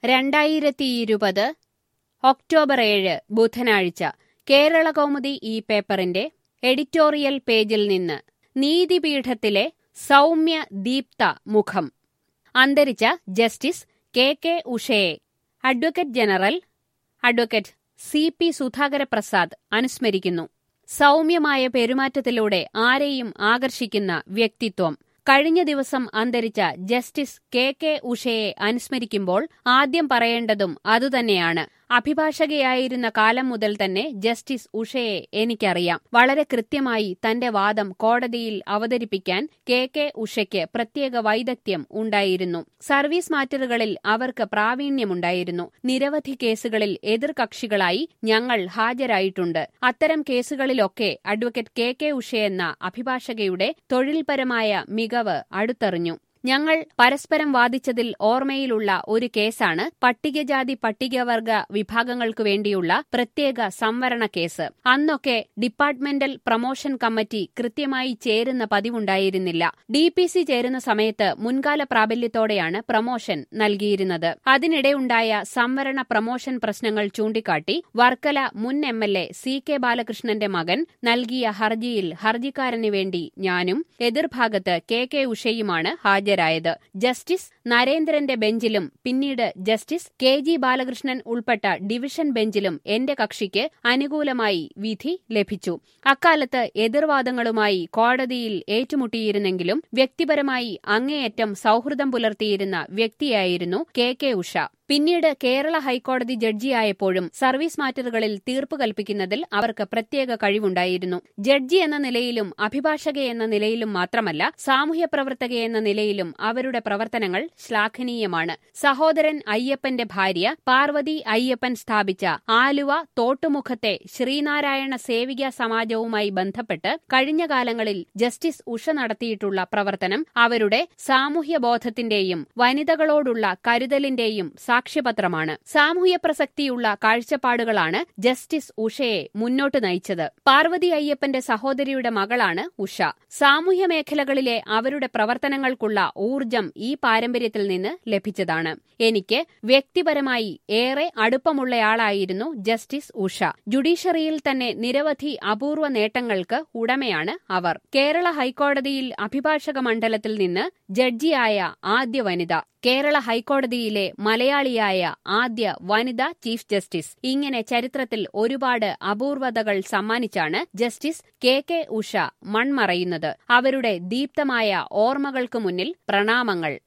രണ്ടായിരത്തി ഇരുപത് ഒക്ടോബർ ഏഴ് ബുധനാഴ്ച കേരളകൗമുദി ഈ പേപ്പറിന്റെ എഡിറ്റോറിയൽ പേജിൽ നിന്ന് നീതിപീഠത്തിലെ സൗമ്യ ദീപ്ത മുഖം അന്തരിച്ച ജസ്റ്റിസ് കെ കെ ഉഷയെ advocate general advocate C P Sudhakaraprasad അനുസ്മരിക്കുന്നു സൗമ്യമായ പെരുമാറ്റത്തിലൂടെ ആരെയും ആകർഷിക്കുന്ന വ്യക്തിത്വം കഴിഞ്ഞ ദിവസം അന്തരിച്ച ജസ്റ്റിസ് കെ കെ ഉഷയെ അനുസ്മരിക്കുമ്പോൾ ആദ്യം പറയേണ്ടതും അതുതന്നെയാണ് അഭിഭാഷകയായിരുന്ന കാലം മുതൽ തന്നെ ജസ്റ്റിസ് ഉഷയെ എനിക്കറിയാം വളരെ കൃത്യമായി തന്റെ വാദം കോടതിയിൽ അവതരിപ്പിക്കാൻ കെ കെ ഉഷയ്ക്ക് പ്രത്യേക വൈദഗ്ധ്യം ഉണ്ടായിരുന്നു സർവീസ് മാറ്ററുകളിൽ അവർക്ക് പ്രാവീണ്യമുണ്ടായിരുന്നു നിരവധി കേസുകളിൽ എതിർകക്ഷികളായി ഞങ്ങൾ ഹാജരായിട്ടുണ്ട് അത്തരം കേസുകളിലൊക്കെ അഡ്വക്കേറ്റ് കെ കെ ഉഷയെന്ന അഭിഭാഷകയുടെ തൊഴിൽപരമായ മികവ് അടുത്തറിഞ്ഞു ഞങ്ങൾ പരസ്പരം വാദിച്ചതിൽ ഓർമ്മയിലുള്ള ഒരു കേസാണ് പട്ടികജാതി പട്ടികവർഗ വിഭാഗങ്ങൾക്കു വേണ്ടിയുള്ള പ്രത്യേക സംവരണ കേസ് അന്നൊക്കെ ഡിപ്പാർട്ട്മെന്റൽ പ്രൊമോഷൻ കമ്മിറ്റി കൃത്യമായി ചേരുന്ന പതിവുണ്ടായിരുന്നില്ല ഡി പി സി ചേരുന്ന സമയത്ത് മുൻകാല പ്രാബല്യത്തോടെയാണ് പ്രൊമോഷൻ നൽകിയിരുന്നത് അതിനിടെയുണ്ടായ സംവരണ പ്രൊമോഷൻ പ്രശ്നങ്ങൾ ചൂണ്ടിക്കാട്ടി വർക്കല മുൻ M L A C K ബാലകൃഷ്ണന്റെ മകൻ നൽകിയ ഹർജിയിൽ ഹർജിക്കാരന് വേണ്ടി ഞാനും എതിർഭാഗത്ത് കെ കെ ഉഷയുമാണ് ഹാജർ ഹാജരായത് ജസ്റ്റിസ് നരേന്ദ്രന്റെ ബെഞ്ചിലും പിന്നീട് ജസ്റ്റിസ് കെ ജി ബാലകൃഷ്ണൻ ഉൾപ്പെട്ട ഡിവിഷൻ ബെഞ്ചിലും എന്റെ കക്ഷിക്ക് അനുകൂലമായി വിധി ലഭിച്ചു അക്കാലത്ത് എതിർവാദങ്ങളുമായി കോടതിയിൽ ഏറ്റുമുട്ടിയിരുന്നെങ്കിലും വ്യക്തിപരമായി അങ്ങേയറ്റം സൌഹൃദം പുലർത്തിയിരുന്ന വ്യക്തിയായിരുന്നു കെ കെ ഉഷ പിന്നീട് കേരള ഹൈക്കോടതി ജഡ്ജിയായപ്പോഴും സർവീസ് മാറ്ററുകളിൽ തീർപ്പ് കൽപ്പിക്കുന്നതിൽ അവർക്ക് പ്രത്യേക കഴിവുണ്ടായിരുന്നു ജഡ്ജി എന്ന നിലയിലും അഭിഭാഷക എന്ന നിലയിലും മാത്രമല്ല സാമൂഹ്യ പ്രവർത്തക എന്ന നിലയിലും അവരുടെ പ്രവർത്തനങ്ങൾ ശ്ലാഘനീയമാണ് സഹോദരൻ അയ്യപ്പന്റെ ഭാര്യ പാർവതി അയ്യപ്പൻ സ്ഥാപിച്ച ആലുവ തോട്ടുമുഖത്തെ ശ്രീനാരായണ സേവിക സമാജവുമായി ബന്ധപ്പെട്ട് കഴിഞ്ഞ കാലങ്ങളിൽ ജസ്റ്റിസ് ഉഷ നടത്തിയിട്ടുള്ള പ്രവർത്തനം അവരുടെ സാമൂഹ്യ ബോധത്തിന്റെയും വനിതകളോടുള്ള കരുതലിന്റെയും സാക്ഷ്യപത്രമാണ് സാമൂഹ്യ പ്രസക്തിയുള്ള കാഴ്ചപ്പാടുകളാണ് ജസ്റ്റിസ് ഉഷയെ മുന്നോട്ട് നയിച്ചത് പാർവതി അയ്യപ്പന്റെ സഹോദരിയുടെ മകളാണ് ഉഷ സാമൂഹ്യ മേഖലകളിലെ അവരുടെ പ്രവർത്തനങ്ങൾക്കുള്ള ഊർജം ഈ പാരമ്പര്യത്തിൽ നിന്ന് ലഭിച്ചതാണ് എനിക്ക് വ്യക്തിപരമായി ഏറെ അടുപ്പമുള്ളയാളായിരുന്നു ജസ്റ്റിസ് ഉഷ ജുഡീഷ്യറിയിൽ തന്നെ നിരവധി അപൂർവ നേട്ടങ്ങൾക്ക് ഉടമയാണ് അവർ കേരള ഹൈക്കോടതിയിൽ അഭിഭാഷക മണ്ഡലത്തിൽ നിന്ന് ജഡ്ജിയായ ആദ്യ വനിത കേരള ഹൈക്കോടതിയിലെ മലയാളിയായ ആദ്യ വനിതാ ചീഫ് ജസ്റ്റിസ് ഇങ്ങനെ ചരിത്രത്തിൽ ഒരുപാട് അപൂർവതകൾ സമ്മാനിച്ചാണ് ജസ്റ്റിസ് കെ കെ ഉഷ മൺമറയുന്നത് അവരുടെ ദീപ്തമായ ഓർമ്മകൾക്ക് മുന്നിൽ പ്രണാമങ്ങൾ